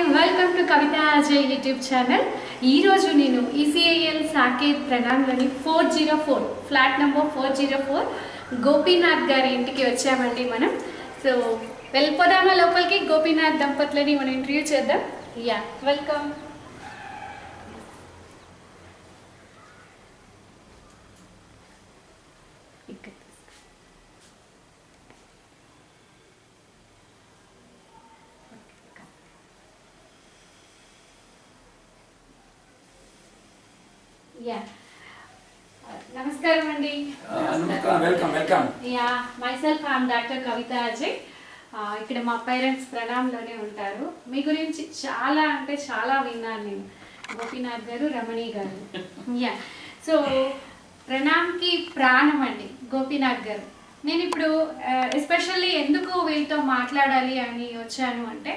Welcome to Kavitha Ajay YouTube channel ఈరోజు నేను ECIL Saketh ప్రణాంలోని four zero four flat number four zero four Gopinath గారి ఇంటికి వచ్చామండి మనం సో వెళ్ళిపోదామా లోపలికి గోపీనాథ్ దంపతులని మనం ఇంటర్వ్యూ చేద్దాం యా వెల్కమ్ ఇక్కడ యా నమస్కారం అండి నమస్కారం welcome welcome yeah myself I'm doctor Kavitha Ajay ఆ, ఇక్కడ మా పేరెంట్స్ ప్రణాంలోనే ఉంటారు మీ గురించి చాలా అంటే చాలా విన్నాను నేను గోపీనాథ్ గారు రమణి గారు యా సో ప్రణామ్కి ప్రాణం అండి గోపీనాథ్ గారు నేను ఇప్పుడు ఎస్పెషల్లీ ఎందుకు వీళ్ళతో మాట్లాడాలి అని వచ్చాను అంటే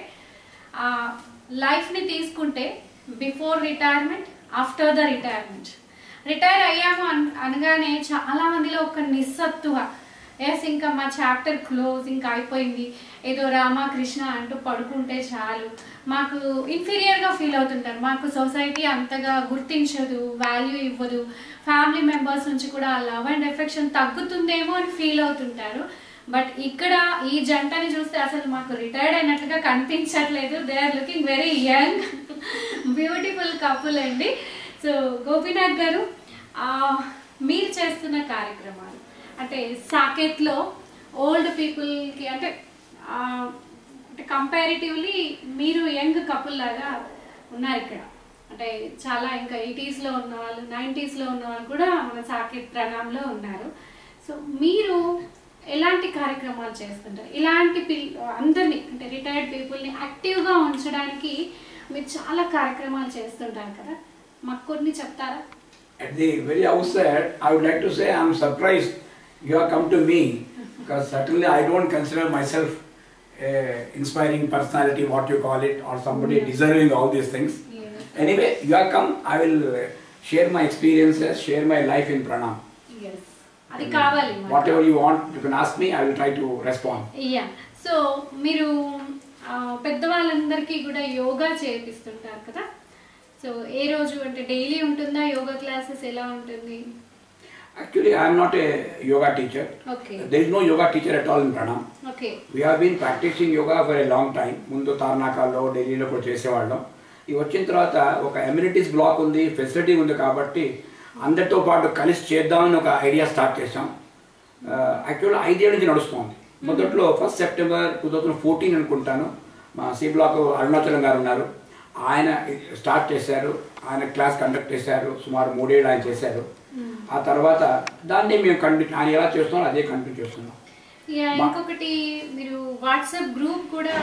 లైఫ్ని తీసుకుంటే before retirement after the retirement retire అయ్యాము అన్ అనగానే చాలా మందిలో ఒక నిస్సత్తువ ఎస్ ఇంకా మా చాప్టర్ క్లోజ్ ఇంకా అయిపోయింది ఏదో రామకృష్ణ అంటూ పడుకుంటే చాలు మాకు ఇన్ఫీరియర్గా ఫీల్ అవుతుంటారు మాకు సొసైటీ అంతగా గుర్తించదు వాల్యూ ఇవ్వదు ఫ్యామిలీ మెంబర్స్ నుంచి కూడా లవ్ అండ్ ఎఫెక్షన్ తగ్గుతుందేమో అని ఫీల్ అవుతుంటారు బట్ ఇక్కడ ఈ జంటని చూస్తే అసలు మాకు రిటైర్డ్ అయినట్లుగా కనిపించట్లేదు they are looking very young beautiful couple అండి సో గోపీనాథ్ గారు ఆ, మీరు చేస్తున్న కార్యక్రమాలు అంటే సాకేత్లో ఓల్డ్ పీపుల్కి అంటే ఆ, అంటే కంపారిటివ్లీ మీరు యంగ్ కపుల్ లాగా ఉన్నారు ఇక్కడ అంటే చాలా ఇంకా ఎయిటీస్లో ఉన్న వాళ్ళు నైంటీస్లో ఉన్న వాళ్ళు కూడా మన సాకేత్ ప్రణాంలో ఉన్నారు సో మీరు ఎలాంటి కార్యక్రమాలు చేస్తుంటారు ఇలాంటి పిల్ అందరినీ అంటే రిటైర్డ్ పీపుల్ని యాక్టివ్గా ఉంచడానికి మీరు చాలా కార్యక్రమాలు చేస్తుంటారు కదా మాకు కొన్ని చెప్తారా At the very outset, I would like to say I'm surprised you have come to me because certainly I don't consider myself a inspiring personality, what you call it, or somebody Yeah. deserving all these things. Yes. Anyway, you have come. I will uh, share my experiences, share my life in pranam. Yes. అది కావాలి మాకు. Whatever you want, you can ask me. I will try to respond. Yeah so మీరు ఆ, పెద్దవాళ్ళందరికీ కూడా యోగా చేపిస్తుంటారు కదా so ఏ రోజు అంటే daily ఉంటుందా యోగా క్లాసెస్ ఎలా ఉంటుంది Actually, I am not a yoga teacher. Okay There is no yoga teacher at all in pranam. Okay we have been practising yoga for a long time ముందు తార్నాకాల్లో ఢిల్లీలో కూడా చేసేవాళ్ళం ఇవి వచ్చిన తర్వాత ఒక ఎమ్యూనిటీస్ బ్లాక్ ఉంది ఫెసిలిటీ ఉంది కాబట్టి అందరితో పాటు కలిసి చేద్దామని ఒక ఐడియా స్టార్ట్ చేసాం యాక్చువల్గా ఐదేళ్ళ నుంచి నడుస్తుంది మొదట్లో first September two thousand fourteen అనుకుంటాను మా సి బ్లాక్ అరుణాచలం గారు ఉన్నారు ఆయన స్టార్ట్ చేశారు ఆయన క్లాస్ కండక్ట్ చేశారు సుమారు మూడేళ్ళు ఆయన చేశారు ఆ తర్వాత దాన్ని మేము కంటిన్యూ ఆయన ఎలా చేస్తున్నాం అదే కంటిన్యూ చేస్తున్నాం యా మా- ఇంకొకటి మీరు వాట్సాప్ గ్రూప్ కూడా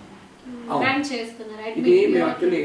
అవును. రన్ చేస్తున్నారు right? ఇది మీకు మేము యాక్చువల్లీ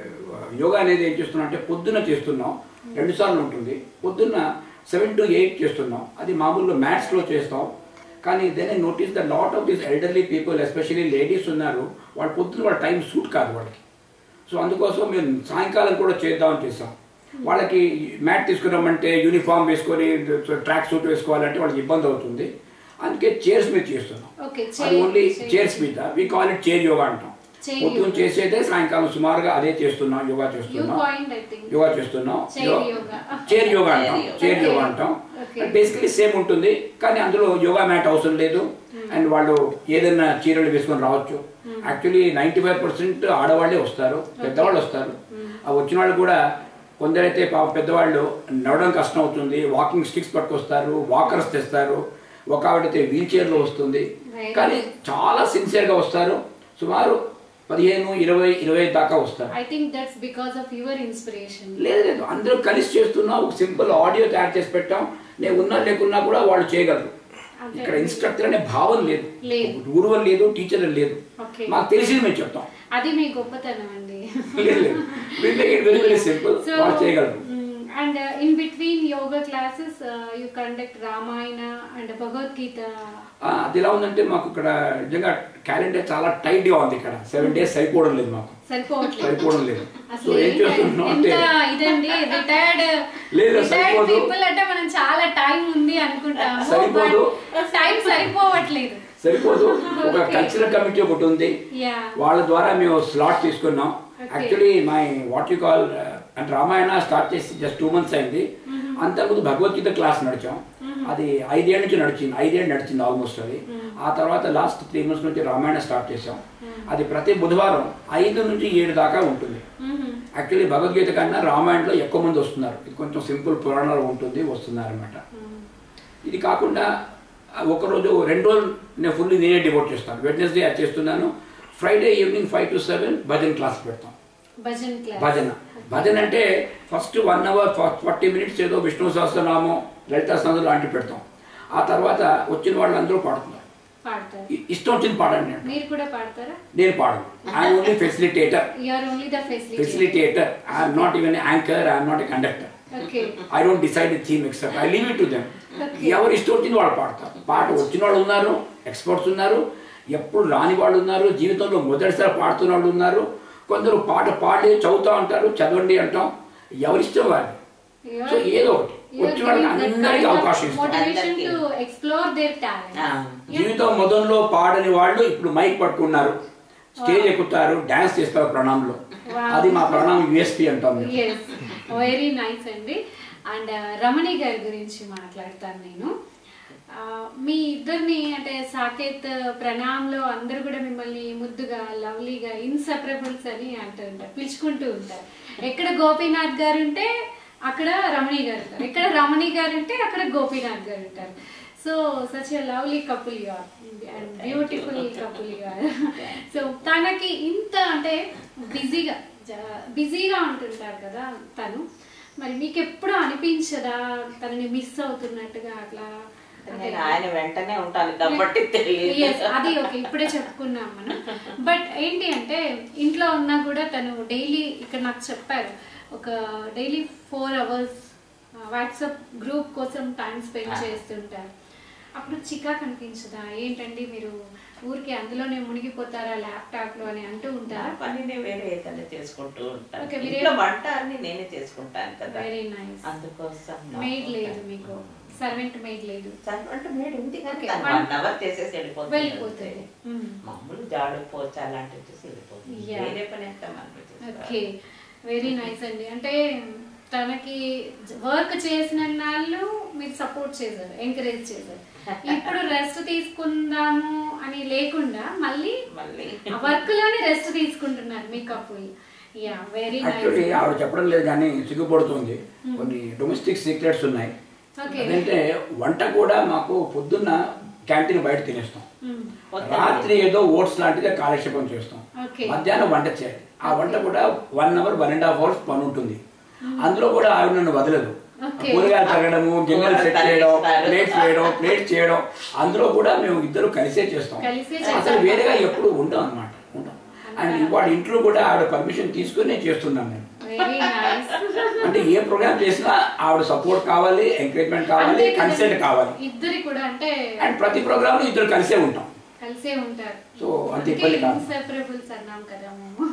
యోగా అనేది ఏం చేస్తున్నాం అంటే పొద్దున్న చేస్తున్నాం రెండు సార్లు ఉంటుంది పొద్దున్న సెవెన్ టు ఎయిట్ చేస్తున్నాం అది మామూలుగా మ్యాథ్స్లో చేస్తాం కానీ then I notice the lot of these elderly people especially ladies ఉన్నారు వాళ్ళ పొద్దున్న వాళ్ళ టైం సూట్ కాదు వాళ్ళకి సో అందుకోసం మేము సాయంకాలం కూడా చేద్దామని చేసాం వాళ్ళకి మ్యాట్ తీసుకురమ్మంటే యూనిఫామ్ వేసుకొని ట్రాక్ సూట్ వేసుకోవాలంటే వాళ్ళకి ఇబ్బంది అవుతుంది అందుకే చైర్స్ మీద చేస్తున్నాం ఓకే అది ఓన్లీ చైర్స్ మీద we call it chair yoga అంటాం Chair పొద్దున్న yoga. చేసేదే సాయంకాలం సుమారుగా అదే చేస్తున్నాం యోగా యూ చేస్తున్నాం పాయింట్ ఐ థింక్ యోగా చేస్తున్నాం Chair yoga. చైర్ యోగా అంటాం Chair yoga. Chair Okay. Yoga అంటాం Okay. బేసికలీ సేమ్ ఉంటుంది కానీ అందులో యోగా మ్యాట్ అవసరం లేదు అండ్ వాళ్ళు ఏదైనా చీరలు వేసుకొని రావచ్చు యాక్చువల్లీ నైంటీ ఫైవ్ పర్సెంట్ ఆడవాళ్ళే వస్తారు పెద్దవాళ్ళు వస్తారు ఆ వచ్చిన వాళ్ళు కూడా కొందరైతే పాప పెద్దవాళ్ళు నడవడం కష్టం అవుతుంది వాకింగ్ స్టిక్స్ పట్టుకొస్తారు వాకర్స్ తెస్తారు ఒక ఆవిడైతే వీల్ చైర్లో వస్తుంది Right. కానీ చాలా సిన్సియర్గా వస్తారు సుమారు పదిహేను ఇరవై ఇరవై దాకా వస్తారు I think that's because of your inspiration లేదు లేదు అందరూ కలిసి చేస్తున్నా ఒక సింపుల్ ఆడియో తయారు చేసి పెట్టాం నేను ఉన్నా లేకున్నా కూడా వాళ్ళు చేయగలరు అంతే. ఇక్కడ ఇన్స్ట్రక్టర్ అనే భావం లేదు లేదు. గురువు లేదు టీచర్ లేదు Okay. మాకు తెలిసింది మేము చెప్తాం అది మీ గొప్పతనం అండి లేదు లేదు వెరీ వెరీ సింపుల్ సో వాళ్ళు చేయగలరు and in between yoga classes you conduct Ramayana and Bhagavad Gita ఆ, అది ఎలా ఉందంటే మాకు ఇక్కడ నిజంగా క్యాలెండర్ చాలా టైట్ గా ఉంది ఇక్కడ సెవెన్ డేస్ సరిపోవడం లేదు మాకు సరిపోవట్లేదు సరిపోవడం లేదు సో అసలు ఏం ఏంటి- చేస్తున్నాం అంటే ఎంత ఇదండి రిటైర్డ్ లేదు, రిటైర్డ్ సరిపోదు. పీపుల్ అంటే మనం చాలా టైం ఉంది అనుకుంటాము సరిపోదు. టైం సరిపోవట్లేదు సరిపోదు ఒక కల్చరల్ కమిటీ ఒకటి ఉంది యా వాళ్ళ ద్వారా మేము స్లాట్ తీసుకున్నాం Okay. Actually my what you call అంటే రామాయణ స్టార్ట్ చేసి జస్ట్ టూ మంత్స్ అయింది అంతకుముందు భగవద్గీత క్లాస్ నడిచాం అది ఐదేళ్ళ నుంచి నడిచింది ఐదేళ్ళు నడిచింది ఆల్మోస్ట్ అది ఆ తర్వాత లాస్ట్ త్రీ మంత్స్ నుంచి రామాయణ స్టార్ట్ చేసాం అది ప్రతి బుధవారం ఐదు నుంచి ఏడు దాకా ఉంటుంది యాక్చువల్లీ భగవద్గీత కన్నా రామాయణలో ఎక్కువ మంది వస్తున్నారు ఇది కొంచెం సింపుల్ పురాణాలు ఉంటుంది వస్తున్నారు అనమాట ఇది కాకుండా ఆ, ఒకరోజు రెండు రోజులు నేను ఫుల్ నేనే డివోట్ చేస్తాను వెడ్నెస్డే అది చేస్తున్నాను Friday evening five to seven bhajan class పెడతాం భజన్ క్లాస్ భజన భజన అంటే first one hour forty minutes ఏదో విష్ణు సహస్రనామం లలితా సహస్రం లాంటివి పెడతాం ఆ తర్వాత వచ్చిన వాళ్ళందరూ పాడుతున్నారు పాడతారు ఇ- ఇష్టం వచ్చింది పాడండి నేను మీరు కూడా పాడతారా నేను పాడను I'm only facilitator you are only the facility facilitator I'm not even anchor I'm not a conductor okay I don't decide theme except I leave it to them Okay. ఎవరు ఇష్టం వచ్చింది వాళ్ళు పాడతారు పాట వచ్చిన వాళ్ళు ఉన్నారు ఎక్స్పర్ట్స్ ఉన్నారు ఎప్పుడు రాని వాళ్ళు ఉన్నారు జీవితంలో మొదటిసారి పాడుతున్న వాళ్ళు ఉన్నారు కొందరు పాట పాడి చదువుతా ఉంటారు చదవండి అంటాం ఎవరిష్టం వాళ్ళు సో ఏదో ఒకటి వచ్చిన వాళ్ళకి అందరికీ అవకాశం ఇస్తాం motivation to explore their talent ఆ, జీవితం మొదల్లో పాడని వాళ్ళు ఇప్పుడు మైక్ పట్టుకున్నారు స్టేజ్ ఎక్కుతారు డాన్స్ చేస్తారు ప్రణాంలో Wow. అది మా ప్రణామం యుఎస్పి అంటాం మేము. ఎస్ వెరీ నైస్ అండి అండ్ రమణి గారి గురించి మాట్లాడతాను నేను ఆ, మీ ఇద్దరిని అంటే సాకేత్ ప్రణామ్లో అందరూ కూడా మిమ్మల్ని ముద్దుగా లవ్లీగా ఇన్సెపరబుల్స్ అని అంటూ ఉంటారు పిలుచుకుంటూ ఉంటారు ఎక్కడ గోపీనాథ్ గారు ఉంటే అక్కడ రమణి గారు ఉంటారు ఎక్కడ రమణి గారు ఉంటే అక్కడ గోపీనాథ్ గారు ఉంటారు so such a lovely couple you are and beautiful couple you are so తనకి ఇంత అంటే బిజీగా బిజీగా ఉంటుంటారు కదా తను మరి మీకు ఎప్పుడు అనిపించదా తనని మిస్ అవుతున్నట్టుగా అట్లా నేను ఆయన వెంటనే ఉంటాను కాబట్టి తెలియదు Yes, అది ఓకే ఇప్పుడే చెప్పుకున్నాం మనం బట్ ఏంటి అంటే ఇంట్లో ఉన్నా కూడా తను డైలీ ఇక్కడ నాకు చెప్పారు ఒక daily four hours WhatsApp group కోసం టైం స్పెండ్ చేస్తుంటారు అప్పుడు చికాకు అనిపించదా ఏంటండి మీరు ఊరికి అందులోనే మునిగిపోతారా ల్యాప్టాప్ లో అని అంటూ నా ఉంటారా పని నేను వేరే ఏదైనా చేసుకుంటూ ఉంటాను Okay, మీరే- ఇంట్లో వంట అన్ని నేనే చేసుకుంటాను కదా వెరీ నైస్ అందుకోసం మెయిడ్ లేదు మీకు సర్వెంట్ మెయిడ్ లేదు అంటే మేడం ఉంది కానీ Okay, తను one- వన్ అవర్ చేసేసి వెళ్ళిపోతుంది వెళ్ళిపోతుంది మ్మ్. మామూలు జాడు పోచ అలాంటివి చేసి వెళ్ళిపోతుంది Yeah. వేరే పని ఎంత మనకు చేస్తారు. ఓకే వెరీ నైస్ అండి అంటే తనకి వర్క్ చేసిన నాళ్ళు మీరు సపోర్ట్ చేశారు ఎంకరేజ్ చేశారు ఇప్పుడు రెస్ట్ తీసుకుందాము అని లేకుండా మళ్ళీ మళ్ళీ వర్క్ లోనే రెస్ట్ తీసుకుంటున్నారు మీ couple yeah very actually nice ఆవిడ చెప్పడం లేదు కానీ సిగ్గుపడుతుంది కొన్ని డొమెస్టిక్ సీక్రెట్స్ ఉన్నాయి Okay. అదంటే వంట కూడా మాకు పొద్దున్న క్యాంటీన్ బయట తినేస్తాం పొద్దున్న రాత్రి ఏదో ఓట్స్ లాంటిదే కాలక్షేపం చేస్తాం Okay. మధ్యాహ్నం వంట చేయాలి ఆ వంట కూడా one hour one and half hours పని ఉంటుంది అందులో కూడా ఆవిడ నన్ను వదలదు Okay. కూరగాయలు తగ్గడము గిన్నెలు సెట్ చేయడం తగిలిస్తారు. ప్లేట్స్ వేయడం ప్లేట్ చేయడం అందులో కూడా మేము ఇద్దరు కలిసే చేస్తాం కలిసే అసలు చేస్తాం. వేరేగా ఎప్పుడు ఉండం అనమాట ఉండం అండ్ ఇవాళ ఇంట్లో కూడా ఆవిడ పర్మిషన్ తీసుకుని చేస్తున్నాను నేను వెరీ నైస్ అంటే ఏ ప్రోగ్రామ్ చేసినా ఆవిడ సపోర్ట్ కావాలి ఎంకరేజ్మెంట్ కావాలి కన్సెంట్ కావాలి ఇద్దరి కూడా అంటే అండ్ ప్రతి ప్రోగ్రామ్ లో ఇద్దరు కలిసే ఉంటాం కలిసే ఉంటారు సో అంత ఇబ్బంది కాదు ఇన్సెపరబుల్స్ అన్నాం కదా మేము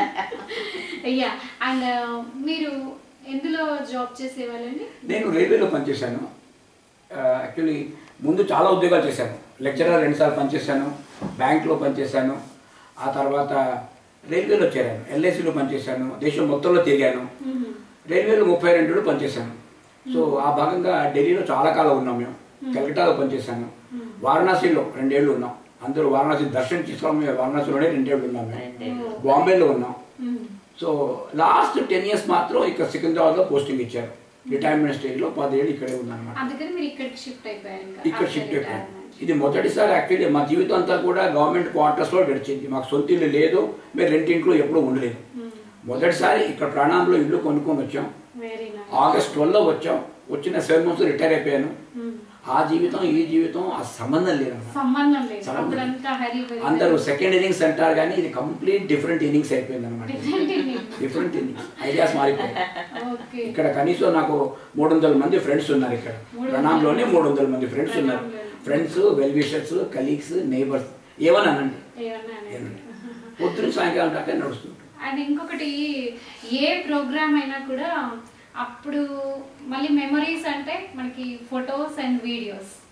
అయ్యా అండ్ మీరు ఎందులో జాబ్ చేసేవాళ్ళండి నేను రైల్వేలో పనిచేశాను యాక్చువల్లీ ముందు చాలా ఉద్యోగాలు చేశాను లెక్చరర్ రెండుసార్లు పనిచేశాను బ్యాంక్లో పనిచేశాను ఆ తర్వాత రైల్వేలో చేరాను ఎల్ఐసిలో పనిచేశాను దేశం మొత్తంలో తిరిగాను రైల్వేలో ముప్పై రెండులో పనిచేశాను సో ఆ భాగంగా ఢిల్లీలో చాలా కాలం ఉన్నాం మేము కలకటాలో పనిచేశాను వారణాసిలో రెండేళ్ళు ఉన్నాం అందరూ వారణాసి దర్శనం చేసుకోవడం మేము వారణాసిలోనే రెండేళ్ళు ఉన్నాం మేము రెండేళ్ళు. బాంబేలో ఉన్నాం hmm. So last ten years మాత్రం ఇక్కడ సికింద్రాబాద్లో పోస్టింగ్ ఇచ్చారు రిటైర్మెంట్ స్టేజ్లో పదేళ్ళు ఇక్కడే ఉన్నాను అందుకని మీరు ఇక్కడికి షిఫ్ట్ అయిపోయారు ఇంకా ఇక్కడ after షిఫ్ట్ అయిపోయాను retirement. ఇది మొదటిసారి యాక్చువల్లీ మా జీవితం అంతా కూడా గవర్నమెంట్ క్వార్టర్స్లో గడిచింది మాకు సొంత ఇల్లు లేదు మేము రెంటింట్లో ఎప్పుడూ ఉండలేదు మ్మ్. మొదటిసారి ఇక్కడ ప్రాణంలో ఇల్లు కొనుక్కొని వచ్చాం వెరీ నైస్ ఆగస్ట్ ట్వెల్వ్లో వచ్చాం వచ్చిన సెవెన్ మంత్స్ రిటైర్ అయిపోయాను మ్మ్. ఆ జీవితం ఈ జీవితం ఆ సంబంధం లేదు సంబంధం లేదు సంబంధం లేదు. అప్పుడంతా హరి బరి అందరూ సెకండ్ ఇన్నింగ్స్ అంటారు కానీ ఇది కంప్లీట్ డిఫరెంట్ ఇన్నింగ్స్ అయిపోయింది అనమాట డిఫరెంట్ ఇన్నింగ్స్ ఐడియాస్ మారిపోయాయి ఓకే ఇక్కడ కనీసం నాకు మూడు వందల మంది ఫ్రెండ్స్ ఉన్నారు ఇక్కడ మూడు వందల ప్రణాంలోనే మూడు వందల మంది ఫ్రెండ్స్ ఉన్నారు ప్రణాంలోనే. Friends well wishers colleagues neighbours ఏమని అనండి ఏమన్నా అనేది. ఏమనండి. పొద్దున సాయంకాలం దాకా నడుస్తుంటాం అండ్ ఇంకొకటి ఏ ప్రోగ్రామ్ అయినా కూడా అప్పుడు మళ్ళీ మెమరీస్ అంటే మనకి ఫొటోస్ అండ్ వీడియోస్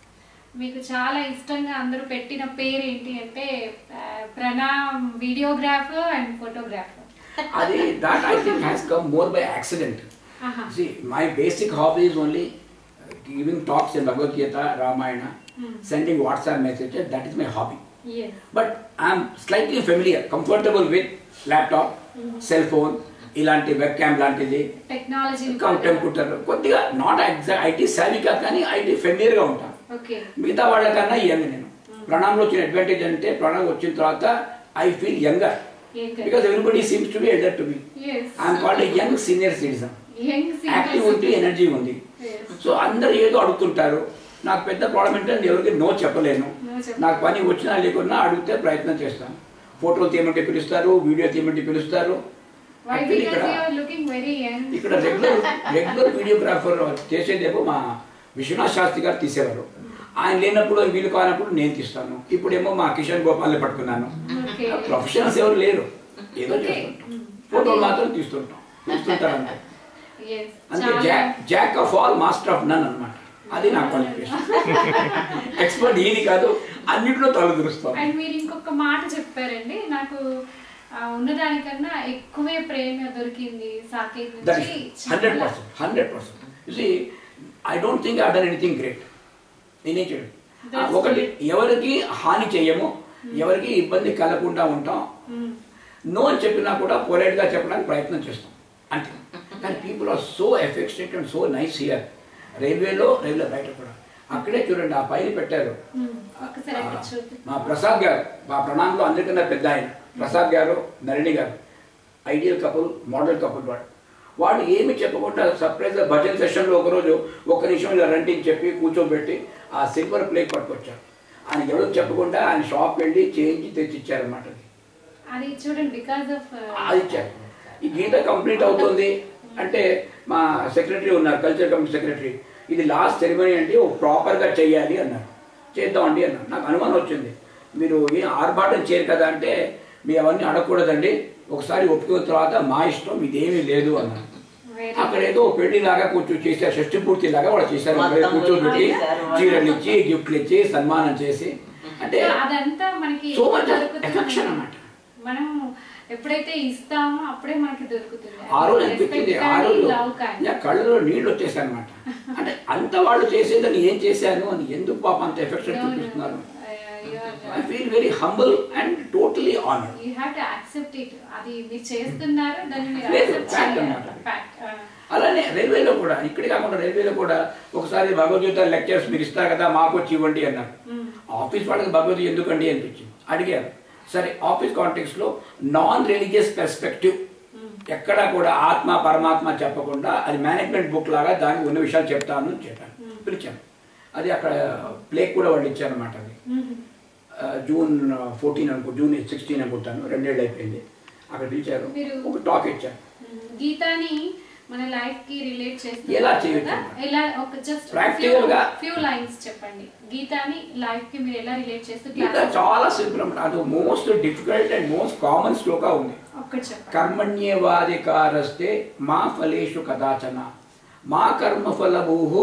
మీకు చాలా ఇష్టంగా అందరూ పెట్టిన పేరు ఏంటి అంటే ఆ, ప్రణామ్ వీడియోగ్రాఫర్ అండ్ ఫోటోగ్రాఫర్ అది that I think has come more by accident ఆహా. See, my basic hobby is only uh, giving talks in Bhagavad Gita, Ramayana, Hmm. sending WhatsApp messages. That is my hobby. Yes. But I'm slightly familiar, comfortable with laptop, cell phone, ఇలాంటి web cam లాంటిది technology computer కొద్దిగా not exact IT savvy కాదు కానీ IT ఫెమిలియర్గా ఉంటాను okay మిగతా వాళ్ళకన్నా young నేను ప్రణామ్లో వచ్చిన అడ్వాంటేజ్ అంటే ప్రణామ్ వచ్చిన తర్వాత I feel younger because everybody seems to be elder to be I'm called young senior citizen activity energy ఉంది సో అందరు ఏదో అడుగుతుంటారు నాకు పెద్ద ప్రాబ్లం ఏంటంటే ఎవరికి నో చెప్పలేను No చెప్ప- నాకు పని వచ్చినా లేకున్నా అడిగితే ప్రయత్నం చేస్తాను ఫోటోలు తీయమంటే పిలుస్తారు వీడియో తీయమంటే పిలుస్తారు వై Actually బికాజ్ ఇక్కడ you are looking very young ఇక్కడ రెగ్యులర్ రెగ్యులర్ వీడియోగ్రాఫర్ చేసేదేమో మా విశ్వనాథ్ శాస్త్రి గారు తీసేవారు ఆయన లేనప్పుడు వీలు కానప్పుడు నేను తీస్తాను ఇప్పుడేమో మా కిషన్ గోపాల్ని పట్టుకున్నాను ఓకే ప్రొఫెషనల్స్ ఎవరు లేరు ఏదో Okay. చేస్తుంటాం ఫోటోలు మాత్రం తీస్తుంటాం తీస్తుంటారు అంతే yes అంటే చాలా jack jack of all master of none అన్నమాట అది నా క్వాలిఫికేషన్ ఎక్స్పర్ట్ ఇది కాదు అన్నింటిలో తల దురుస్తాం అండ్ మీరు ఇంకొక మాట చెప్పారండి నాకు ఆ, ఉన్నదానికన్నా ఎక్కువే ప్రేమ దొరికింది సాకేత్ దట్ నుంచి హండ్రెడ్ చాలా- percent hundred percent see I don't think I done anything great నేనేం చేయను ఆ, That's ఒకటి great. ఎవరికి హాని చేయము ఎవరికి ఇబ్బంది కలగకుండా ఉంటాం Mm. నో అని చెప్పినా కూడా పొలైట్గా చెప్పడానికి ప్రయత్నం చేస్తాం అంతే కానీ people are so affectionate and so nice here రైల్వేలో రైల్వే బయట కూడా అక్కడే చూడండి ఆ పైన పెట్టారు Mm. ఒకసారి అక్కడ ఆ, చూపి మా ప్రసాద్ గారు మా ప్రణాంలో అందరికన్నా పెద్ద ఆయన ప్రసాద్ గారు నళిని గారు ఐడియల్ కపుల్ మోడల్ కపుల్ వాడు వాడు ఏమి చెప్పకుండా సర్ప్రైజ్ భజన్ సెషన్లో ఒకరోజు ఒక్క నిమిషం ఇలా రండి అని చెప్పి కూర్చోబెట్టి ఆ సిల్వర్ ప్లేట్ పట్టుకొచ్చారు ఆయన ఎవరికి చెప్పకుండా ఆయన షాప్ వెళ్ళి చేయించి తెచ్చిచ్చారన్నమాట అది అది చూడండి బికాస్ ఆఫ్ అది ఇచ్చారు ఈ గీత కంప్లీట్ అవుతుంది అంటే మా సెక్రటరీ ఉన్నారు కల్చర్ కమిటీ సెక్రటరీ ఇది లాస్ట్ సెరమనీ అంటే ఓ ప్రాపర్గా చెయ్యాలి అన్నారు చేద్దామండి అన్నారు నాకు అనుమానం వచ్చింది మీరు ఏం ఆర్భాటం చేయరు కదా అంటే మీ అవన్నీ అడగకూడదండి ఒకసారి ఒప్పుకున్న తర్వాత మా ఇష్టం ఇదేమీ లేదు అన్నారు అక్కడ ఏదో పెళ్లి లాగా కొంచెం చేశారు షష్టి పూర్తి లాగా వాళ్ళు చేశారు మొత్తం కూర్చోబెట్టి చేశారు. చీరలు ఇచ్చి గిఫ్ట్లు ఇచ్చి సన్మానం చేసి అంటే అదంతా మనకి సో మచ్ దొరుకుతుంది. ఎఫెక్షన్ అన్నమాట మనం ఎప్పుడైతే ఇస్తామో అప్పుడే మనకి దొరుకుతుంది ఆ రోజు అనిపించింది ఆ రోజు లవ్ కానీ నా కళ్ళలో నీళ్ళు వచ్చేసాయి అనమాట అంటే అంత వాళ్ళు చేసేదని ఏం చేశాను అని ఎందుకు పాపం అంత ఎఫెక్షన్ చూపిస్తున్నారు I feel very humble and totally honour you have to accept it అది మీరు చేస్తున్నారు దాన్ని మీరు లేదు, యాక్సెప్ట్ fact చేయాలి అన్నమాట. ఫ్యాక్ట్ అలానే రైల్వేలో కూడా ఇక్కడ కాకుండా రైల్వేలో కూడా ఒకసారి భగవద్గీత లెక్చర్స్ మీరు ఇస్తారు కదా మాకు వచ్చి ఇవ్వండి అన్నారు ఆఫీస్ వాళ్ళకి భగవద్గీత ఎందుకండి అనిపించింది అడిగారు సరే ఆఫీస్ కాంటెక్స్ లో నాన్ రిలీజియస్ పెర్స్పెక్టివ్ ఎక్కడా కూడా ఆత్మ పరమాత్మ చెప్పకుండా అది మేనేజ్మెంట్ బుక్ లాగా దానికి ఉన్న విషయాలు చెప్తాను అని చెప్పాను పిలిచాను అది అక్కడ ప్లేక్ కూడా వాళ్ళు ఇచ్చారన్నమాట అది ఆ, జూన్ ఫోర్టీన్ అనుకో జూన్ సిక్స్టీన్ అనుకుంటాను రెండేళ్ళు అయిపోయింది అక్కడ పిలిచారు మీరు- ఒక టాక్ ఇచ్చారు గీతాని మన లైఫ్ కి రిలేట్ చేస్తున్నారు ఎలా చేయొచ్చు? కదా? ఎలా ఒక జస్ట్ Practical గా- ఫ్యూ లైన్స్ చెప్పండి గీతాని లైఫ్ కి మీరు ఎలా రిలేట్ చేస్తూ గీత class- చాలా సింపుల్ అన్నమాట అది most difficult and most common శ్లోక ఉంది ఒక్కటి చెప్పండి కర్మణ్యేవాధికారస్తే మా ఫలేషు కదాచన మా కర్మఫలభూ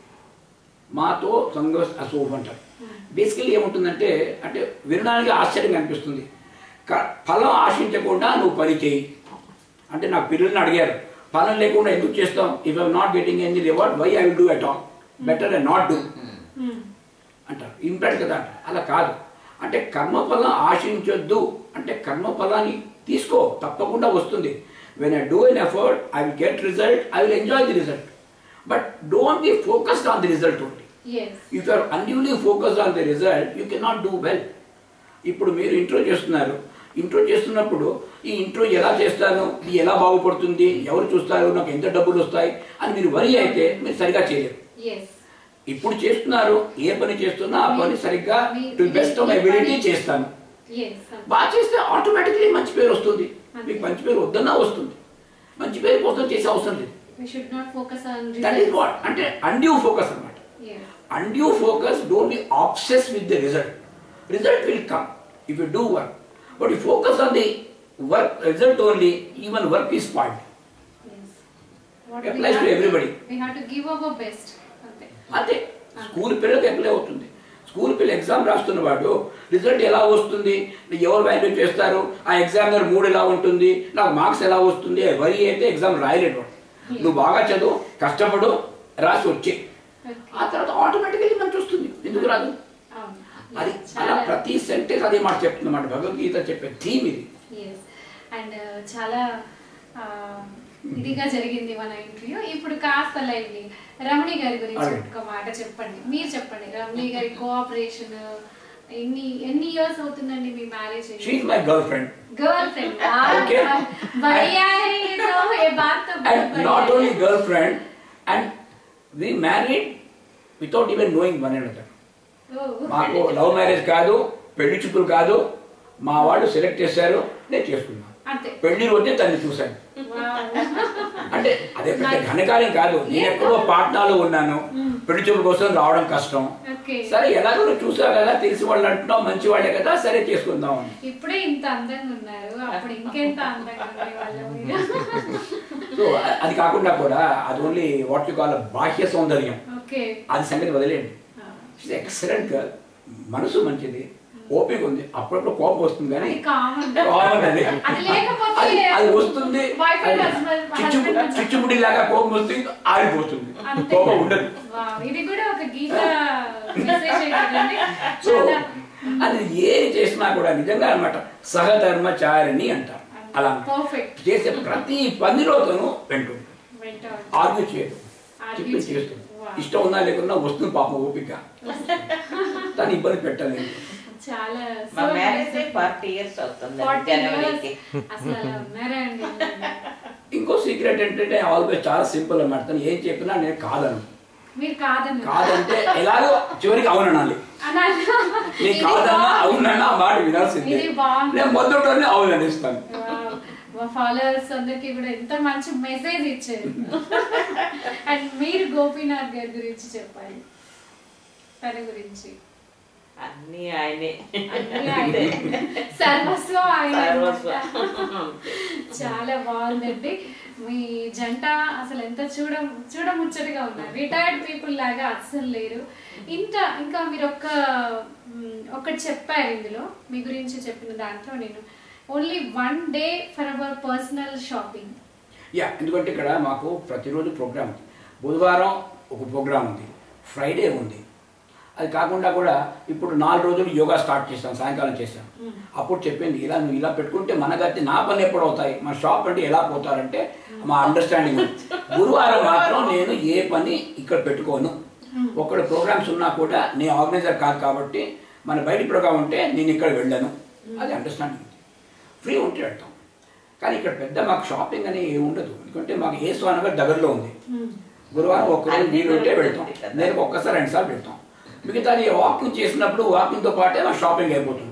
మాతో సంగ అశోభ అంటారు బేసికలీ ఏముంటుందంటే అంటే వినడానికి ఆశ్చర్యంగా అనిపిస్తుంది క- ఫలం ఆశించకుండా నువ్వు పని చేయి అంటే నా పిల్లల్ని అడిగారు ఫలం లేకుండా ఎందుకు చేస్తాం if I not getting any reward why I will do at all better I not do Hmm. అంటారు ఇంపాక్ట్ కదా అంట అలా కాదు అంటే కర్మఫలం ఆశించొద్దు అంటే కర్మఫలాన్ని తీసుకో తప్పకుండా వస్తుంది when I do an effort I will get result I will enjoy the result but don't be focused on the result only Yes. If you are unduly focused on the result you can not do well ఇప్పుడు మీరు intro చేస్తున్నారు intro చేస్తున్నప్పుడు ఈ intro ఎలా చేస్తాను ఇది ఎలా బాగుపడుతుంది ఎవరు చూస్తారు నాకు ఎంత డబ్బులు వస్తాయి అని మీరు వరి అయితే మీరు సరిగా చేయలేరు Yes. ఇప్పుడు చేస్తున్నారు ఏ పని చేస్తున్నా ఆ పని సరిగ్గా మీ- టు బెస్ట్ ఆఫ్ మై మీ ఎబిలిటీ పని- చేస్తాను Yes. బాగా చేస్తే ఆటోమేటిక్లీ మంచి పేరు వస్తుంది అంతే. మీకు మంచి పేరు వద్దన్నా వస్తుంది మంచి పేరు కోసం చేసే అవసరం లేదు We should not focus on that is results. What అంటే అన్డ్యూ ఫోకస్ అన్నమాట Yes. undue focus don't be obsessed with the result result will come if you do work but you focus on the work result only even work is spoiled Yes. What Applies we to have everybody. We have to give our best. అంతే. అంతే school పిల్లలకి apply అవుతుంది school పిల్లలు exam రాస్తున్నవాడు result ఎలా వస్తుంది ఎవరు value చేస్తారు ఆ ఎగ్జామినర్ మూడ్ ఎలా ఉంటుంది నాకు మార్క్స్ ఎలా వస్తుంది వరి అయితే ఎగ్జామ్ రాయలేడు వాడు. నువ్వు బాగా చదువు కష్టపడు రాసి వచ్చి ఆ తర్వాత ఆటోమేటికలీ మనకు వస్తుంది ఎందుకు రాదు అవును. అది అలా చాలా ప్రతి సెంటెన్స్ అదే మాట చెప్తుందన్నమాట భగవద్గీత చెప్పే థీమ్ ఇది ఎస్ అండ్ చాలా ఆ, ఇదిగా జరిగింది మన ఇంటర్వ్యూ ఇప్పుడు కాస్త లైవ్లీ రమణి గారి గురించి అలాగే. ఒక మాట చెప్పండి మీరు చెప్పండి రమణి గారి కోఆపరేషన్ ఎన్ని ఎన్ని ఇయర్స్ అవుతుందండి మీ marriage she my girl friend girl friend Okay. बढ़िया है ये तो ये बात तो बहुत and बढ़िया not है। only girlfriend and we married without even knowing one another ఓ, మాకు లవ్ మ్యారేజ్ కాదు పెళ్లి చూపులు కాదు మా వాళ్ళు సెలెక్ట్ చేశారు నేను చేసుకున్నాను అంతే పెళ్లి రోజే తల్లి చూశాను వావ్. అంటే అదే పెద్ద ఘనకార్యం కాదు నేను ఎక్కడో పాట్నాలో ఉన్నాను పెళ్లి చూపుల కోసం రావడం కష్టం ఓకే సరే ఎలాగో నువ్వు చూసావు కదా తెలిసి వాళ్ళు అంటున్నావు మంచి వాళ్ళే కదా సరే చేసుకుందాం అని. ఇప్పుడే ఇంత అందంగా ఉన్నారు అప్పుడు ఇంకెంత అందంగా ఉండేవాళ్ళు మీరు సో అ- అది కాకుండా కూడా అది ఓన్లీ వాట్ యు కాల్ బాహ్య సౌందర్యం ఓకే అది సంగతి వదిలేండి ఎక్సలెంట్ గర్ల్ మనసు మంచిది ఓపిక ఉంది అప్పుడప్పుడు కోపం వస్తుంది కానీ అది కామన్ కామన్ అది అది లేకపోతే అది అది వస్తుంది Boyfriend, husband, husband, husband. చిచ్చుముడి లాగా కోపం వస్తుంది ఆగిపోతుంది అంతే. కోపం ఉండదు వావ్, ఇది కూడా ఒక గీత మెసేజ్ కదండి సో చాలా అది ఏది చేసినా కూడా నిజంగా అనమాట సహధర్మచారిణి అంటారు అలా పర్ఫెక్ట్ చేసే ప్రతి పనిలోతోనూ వెంటుంది వెంట ఆర్గ్యూ చేయదు Argue చెప్పి చేయదు. చేస్తుంది Wow. ఇష్టం ఉన్నా లేకున్నా వస్తుంది పాపం ఓపిక తను ఇబ్బంది పెట్టలేదు చాలా మా so marriage nice. Forty years అవుతుంది 40 జనవరికి years. అసలు అలా ఉన్నారా అండి ఇంకో సీక్రెట్ ఏంటంటే ఆల్వేస్ చాలా సింపుల్ అన్నమాట తను ఏం చెప్పినా నేను కాదను మీరు కాదని కాదంటే ఎలాగో చివరికి అవుననాలి అనాలి. నేను ఇది కాదన్నా బాగుంది. అవునన్నా ఆ మాట వినాల్సిందే ఇది బాగుంది. నేను మొదట్లోనే అవుననిస్తాను Wow. మా ఫాలోవర్స్ అందరికి కూడా ఎంత మంచి మెసేజ్ ఇచ్చారు అండ్ మీరు గోపీనాథ్ గారి గురించి చెప్పాలి తన గురించి అన్ని ఆయనే అన్నీ ఆయనే. సర్వస్వం ఆయన సర్వస్వం. చాలా బాగుందండి మీ జంట అసలు ఎంత చూడ చూడముచ్చటగా ఉన్నారు రిటైర్డ్ పీపుల్ లాగా అస్సలు లేరు ఇంత ఇంకా మీరు ఒక్క మ్, ఒకటి చెప్పారు ఇందులో మీ గురించి చెప్పిన దాంట్లో నేను only one day for hour personal shopping yeah ఎందుకంటే ఇక్కడ మాకు ప్రతిరోజు ప్రోగ్రామ్ ఉంది బుధవారం ఒక ప్రోగ్రామ్ ఉంది ఫ్రైడే ఉంది అది కాకుండా కూడా ఇప్పుడు నాలుగు రోజులు యోగా స్టార్ట్ చేస్తాం సాయంకాలం చేస్తాం అప్పుడు చెప్పింది ఇలా నువ్వు ఇలా పెట్టుకుంటే మనకైతే నా పని ఎప్పుడు అవుతాయి మన షాప్ అంటే ఎలా పోతారంటే మా అండర్స్టాండింగ్ ఉంది. గురువారం మాత్రం నేను ఏ పని ఇక్కడ పెట్టుకోను ఒక్కడ ప్రోగ్రామ్స్ ఉన్నా కూడా నేను ఆర్గనైజర్ కాదు కాబట్టి మన బయట ప్రోగ్రామ్ ఉంటే నేను ఇక్కడ వెళ్ళను అది అండర్స్టాండింగ్ ఉంది ఫ్రీ ఉంటే వెళ్తాం కానీ ఇక్కడ పెద్ద మాకు షాపింగ్ అని ఏమి ఉండదు ఎందుకంటే మాకు ఏ స్వానగర్ దగ్గరలో ఉంది గురువారం ఒక్కరోజు అన్ని వీలు ఉంటే రోజులు వెళ్తాం ఉంది కదా. నేను ఒక్కసారి రెండుసార్లు వెళ్తాం మిగతాది వాకింగ్ చేసినప్పుడు వాకింగ్తో పాటే మా షాపింగ్ అయిపోతుంది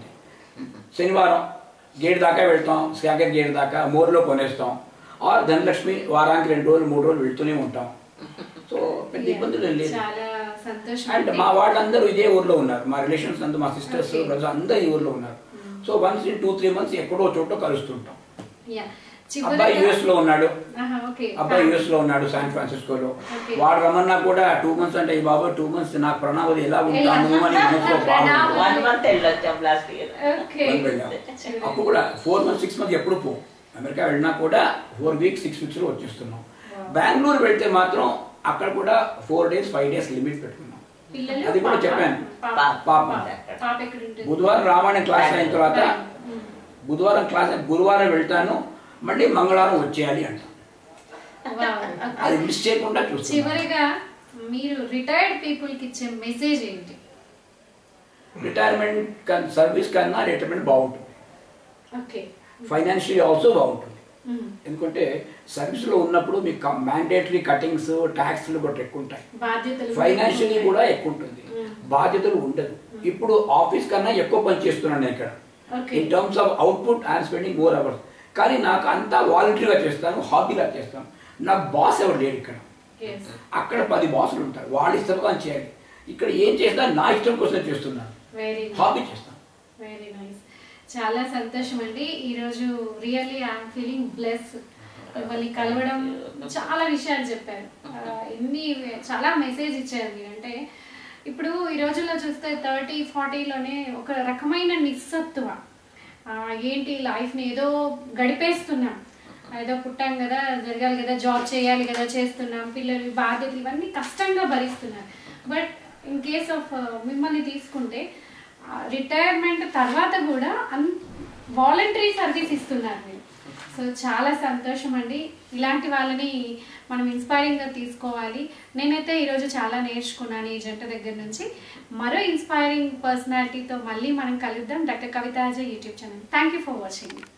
శనివారం గేట్ దాకా వెళ్తాం సాగర్ గేట్ దాకా మోర్లో కొనేస్తాం ఆర్ ధనలక్ష్మి వారానికి రెండు రోజులు మూడు రోజులు వెళ్తూనే ఉంటాం సో పెద్ద ఇబ్బందులు ఏం లేదు చాలా సంతోషం అండ్ అండి. మా వాళ్ళందరూ ఇదే ఊర్లో ఉన్నారు మా రిలేషన్స్ అంతా మా సిస్టర్స్ Okay. బ్రదర్స్ అందరూ ఈ ఊర్లో ఉన్నారు so once in two three months ఎక్కడో చోట కలుస్తుంటాం Yeah. అబ్బాయి చివరిగా- యుఎస్ లో ఉన్నాడు ఆహా, okay. అబ్బాయి యుఎస్ లో ఉన్నాడు శాన్ ఫ్రాన్సిస్కోలో Okay. వాడు రమ్మన్నా కూడా టూ మంత్స్ అంటే ఈ బాబు టూ మంత్స్ నాకు ప్రణాళిక ఎలా ఉంటాను అని మనసులో ప్రణాళిక. వన్ మంత్ వెళ్ళొచ్చాం లాస్ట్ ఇయర్ Okay. బాగుంది అప్పుడు కూడా ఫోర్ మంత్స్ సిక్స్ మంత్స్ ఎప్పుడు పో అమెరికా వెళ్ళినా కూడా ఫోర్ వీక్స్ సిక్స్ వీక్స్ లో వచ్చేస్తున్నాం Wow. బెంగళూరు వెళ్తే మాత్రం అక్కడ కూడా four days five days limit పెట్టుకున్నాం పిల్లలు అది కూడా పాప? చెప్పాను. పాప. పాప. పాప ఎక్కడ ఉంటుంది బుధవారం రామాయణ క్లాస్ అయిన తర్వాత ఉమ్. బుధవారం క్లాస్ అయిన గురువారం వెళ్తాను మళ్ళీ మంగళవారం వచ్చేయాలి అంట Wow. అది మిస్ చేయకుండా చూస్తున్నాను చివరిగా మీరు రిటైర్డ్ పీపుల్ కి ఇచ్చే మెసేజ్ ఏంటి రిటైర్మెంట్ కన్- సర్వీస్ కన్నా రిటైర్మెంట్ బాగుంటుంది ఓకే ఫైనాన్షియల్ ఆల్సో బాగుంటుంది ఎందుకంటే సర్వీస్లో ఉన్నప్పుడు మీకు మ్యాండేటరీ కటింగ్స్ ట్యాక్స్లు కూడా ఎక్కువ ఉంటాయి బాధ్యతలు ఫైనాన్షియలీ కూడా ఎక్కువ ఉంటుంది Mm. బాధ్యతలు ఉండదు ఇప్పుడు ఆఫీస్ కన్నా ఎక్కువ పని చేస్తున్నాను నేను ఇక్కడ Okay. In terms of output I'm spending more hours కానీ నాకు అంతా వాలంటరీగా చేస్తాను హాబీలా చేస్తాను నాకు బాస్ ఎవరు లేరు ఇక్కడ Yes. అక్కడ పది బాసులు ఉంటారు వాళ్ళ ఇష్టంగా చేయాలి ఇక్కడ ఏం చేసినా నా ఇష్టం కోసం చేస్తున్నాను వెరీ హాబీ చేస్తాను వెరీ నైస్ చాలా సంతోషం అండి ఈరోజు రియల్లీ ఐఎమ్ ఫీలింగ్ బ్లెస్ మిమ్మల్ని కలవడం చాలా విషయాలు చెప్పారు ఆ, ఎన్ని చాలా మెసేజ్ ఇచ్చారు మీరు అంటే ఇప్పుడు ఈ రోజుల్లో చూస్తే థర్టీ ఫార్టీలోనే ఒక రకమైన నిస్సత్తువ ఆ, ఏంటి లైఫ్ని ఏదో గడిపేస్తున్నాం ఏదో పుట్టాం కదా జరగాలి కదా జాబ్ చేయాలి కదా చేస్తున్నాం పిల్లలు బాధ్యతలు ఇవన్నీ కష్టంగా భరిస్తున్నాం బట్ ఇన్ కేస్ ఆఫ్ మిమ్మల్ని తీసుకుంటే రిటైర్మెంట్ తర్వాత కూడా అన్ వాలంటరీ సర్వీస్ ఇస్తున్నారు మీరు సో చాలా సంతోషం అండి ఇలాంటి వాళ్ళని మనం ఇన్స్పైరింగ్గా తీసుకోవాలి నేనైతే ఈరోజు చాలా నేర్చుకున్నాను ఈ జంట దగ్గర నుంచి మరో ఇన్స్పైరింగ్ పర్సనాలిటీతో మళ్ళీ మనం కలుద్దాం డాక్టర్ కవితాజ YouTube channel thank you for watching